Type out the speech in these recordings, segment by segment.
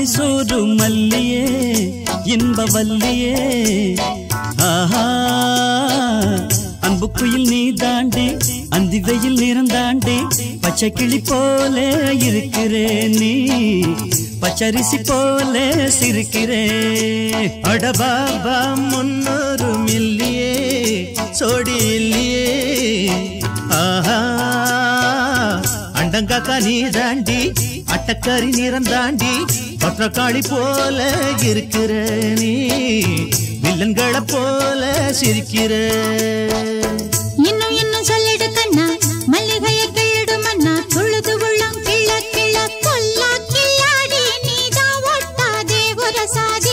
மைசூரு மல்லியே இன்ப வல்லியே ஆஹா அன்புக்குயில் நீ தாண்டி அந்தி வெயில் நிறம் தாண்டி பச்சை கிளி போல இருக்கிறே நீ பச்சரிசி போல சிரிக்கிறே அடபாபா முன்னூறு மில்லியே சோடி இல்லையே ஆஹா அண்டங்காக்கா நீ தாண்டி அட்டக்கறி நிறம் தாண்டி பத்திரக்காளி போல இருக்கிற நீ வில்லன்களை போல சிரிக்கிற இன்னும் இன்னும் சொல்லிடு கண்ணா மல்லிகைய கிள்ளிடு மன்னா துழுது உள்ளம் கிள்ள கிள்ள கொல்லா கில்லாடி நீதான் ஒட்டாதே உரசாதே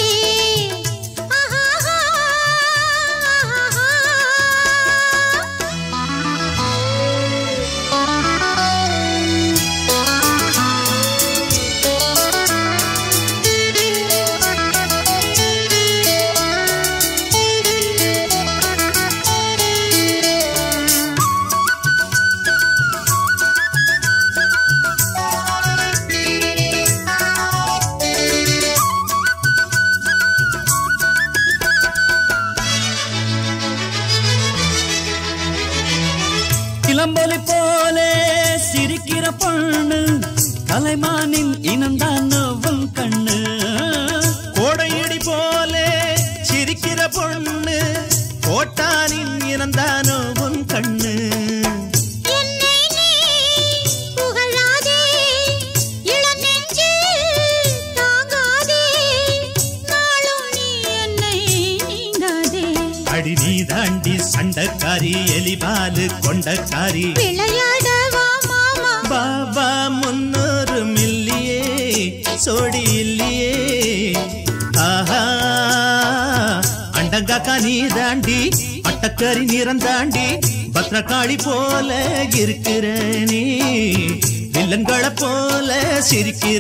இளம்பொலி போல சிரிக்கிற பொண்ணு கலைமானின் இனந்தான் உன் கண்ணு கோடையடி போல சிரிக்கிற பொண்ணு கோட்டானின் இனந்தானோ உன் கண்ணு என்னை நீ புகழாதே இளநெஞ்சில் தாங்காதே நாளும் நீ என்னை நீங்காதே அடி நீ தாண்டி சண்டக்காரி எலிபாலு கொண்டக்காரி விளையாடவா மாமா பாபா முன்னூறு மில்லியே சோடி இல்லையே ஆஹா அண்டங்காக்கா நீ தாண்டி அட்டக்கறி நிறம் தாண்டி பத்திரக்காளி போல இருக்கிற நீ வில்லன்களை போல சிரிக்கிற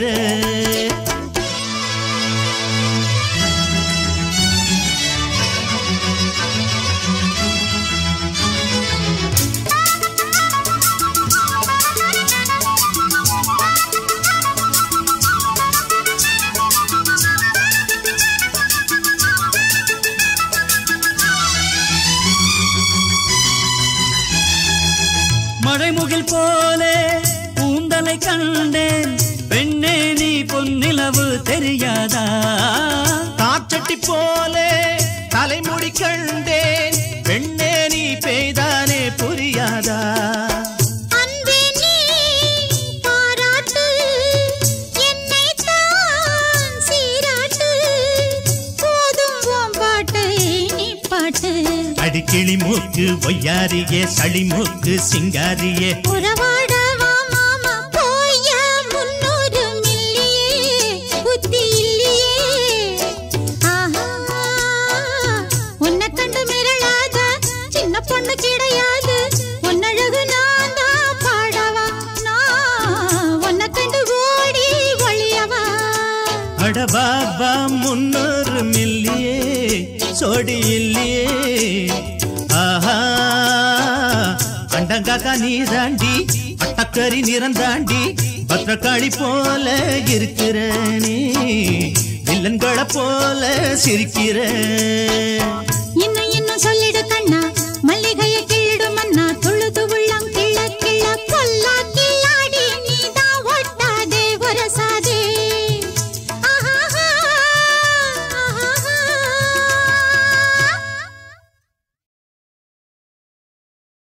மழைமுகில் போல பூந்தலை கண்டேன் பெண்ணே நீ பொன்னிலவு தெரியாதா காற்றட்டி போல தலைமுடி கண்டேன் பெண்ணே நீ பெய்தானே புரியாதா அன்பே நீ பாராட்டு என்னைத் தான் சீராட்டு போதும் உன் பாட்டை நீ பாட்டு அடிக்கிளி மூக்கு ஒய்யாரியே சளி மூக்கு சிங்காரியே உறவாடவா மாமா போய முன்னூறு மில்லியே புத்தி இல்லையே ஆஹா உன்னை கண்டு மிரளாத சின்ன பொண்ணு கிடையாது உன்னழகு நான் தான் பாடவா நான் உன்னை கண்டு ஓடி ஒளியவா அட பாபா முன்னூறு மில்லியே சோடி இல்லையே ஆஹா அண்டங்காக்கா நீ தாண்டி அட்டக்கறி நிறம் தாண்டி பத்திரக்காளி போல இருக்கிற நீ வில்லன்களை போல சிரிக்கிற இன்னும் இன்னும் சொல்லி